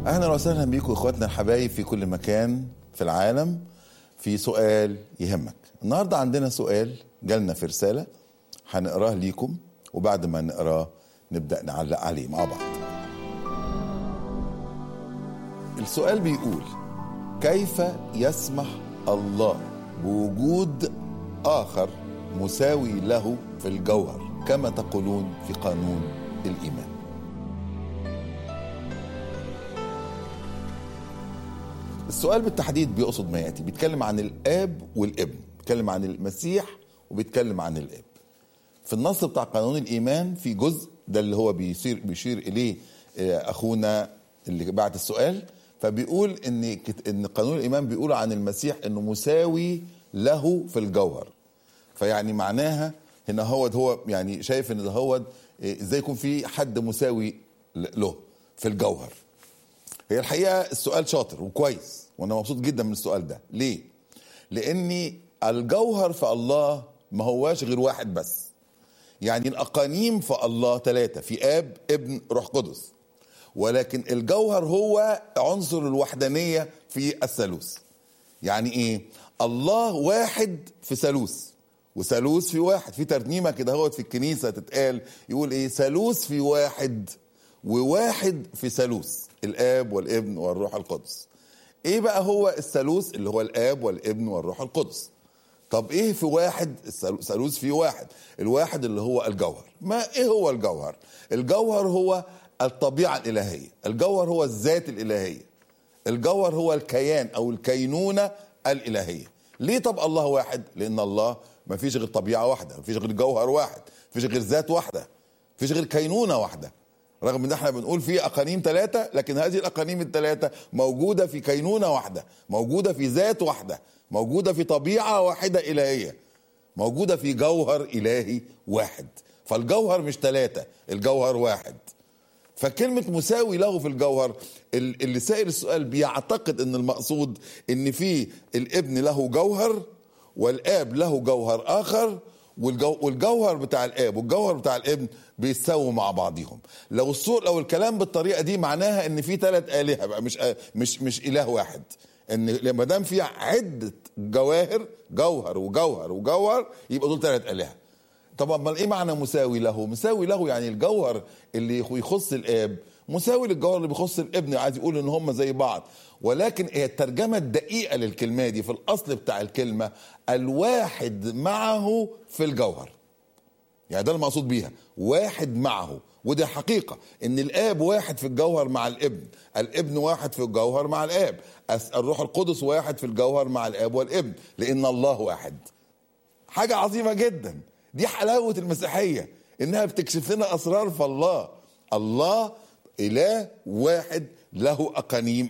اهلا وسهلا بيكم اخواتنا الحبايب في كل مكان في العالم في سؤال يهمك النهارده عندنا سؤال جالنا في رساله هنقراه ليكم وبعد ما نقراه نبدا نعلق عليه مع بعض السؤال بيقول كيف يسمح الله بوجود اخر مساوي له في الجوهر كما تقولون في قانون الايمان السؤال بالتحديد بيقصد ما ياتي بيتكلم عن الاب والابن بيتكلم عن المسيح وبيتكلم عن الاب في النص بتاع قانون الايمان في جزء ده اللي هو بيصير بيشير اليه آه، اخونا اللي بعت السؤال فبيقول ان كت- ان قانون الايمان بيقول عن المسيح انه مساوي له في الجوهر فيعني معناها هنا هو هو يعني شايف ان ده هو آه، ازاي يكون في حد مساوي ل- له في الجوهر هي الحقيقه السؤال شاطر وكويس وانا مبسوط جدا من السؤال ده ليه لاني الجوهر في الله ما هواش غير واحد بس يعني الاقانيم في الله ثلاثه في اب ابن روح قدس ولكن الجوهر هو عنصر الوحدانيه في الثالوث يعني ايه الله واحد في ثالوث وثالوث في واحد في ترنيمه كده هوت في الكنيسه تتقال يقول ايه ثالوث في واحد وواحد في ثالوث الاب والابن والروح القدس ايه بقى هو الثالوث اللي هو الاب والابن والروح القدس طب ايه في واحد الثالوث في واحد الواحد اللي هو الجوهر ما ايه هو الجوهر الجوهر هو الطبيعه الالهيه الجوهر هو الذات الالهيه الجوهر هو الكيان او الكينونه الالهيه ليه طب الله واحد لان الله ما فيش غير طبيعه واحده ما فيش غير جوهر واحد ما فيش غير ذات واحده ما فيش غير كينونه واحده رغم ان احنا بنقول في اقانيم ثلاثه لكن هذه الاقانيم الثلاثه موجوده في كينونه واحده موجوده في ذات واحده موجوده في طبيعه واحده الهيه موجوده في جوهر الهي واحد فالجوهر مش ثلاثه الجوهر واحد فكلمة مساوي له في الجوهر ال- اللي سائل السؤال بيعتقد ان المقصود ان في الابن له جوهر والاب له جوهر اخر والجو والجوهر بتاع الاب والجوهر بتاع الابن بيتساووا مع بعضهم لو الصور لو الكلام بالطريقه دي معناها ان في ثلاث الهه بقى مش مش مش اله واحد ان لما دام في عده جواهر جوهر وجوهر وجوهر يبقى دول ثلاث الهه طب امال ايه معنى مساوي له؟ مساوي له يعني الجوهر اللي يخص الاب مساوي للجوهر اللي بيخص الابن عايز يقول ان هم زي بعض ولكن هي الترجمه الدقيقه للكلمه دي في الاصل بتاع الكلمه الواحد معه في الجوهر يعني ده المقصود بيها واحد معه ودي حقيقة ان الاب واحد في الجوهر مع الابن الابن واحد في الجوهر مع الاب الس- الروح القدس واحد في الجوهر مع الاب والابن لان الله واحد حاجة عظيمة جدا دي حلاوة المسيحية انها بتكشف لنا اسرار في الله الله اله واحد له اقانيم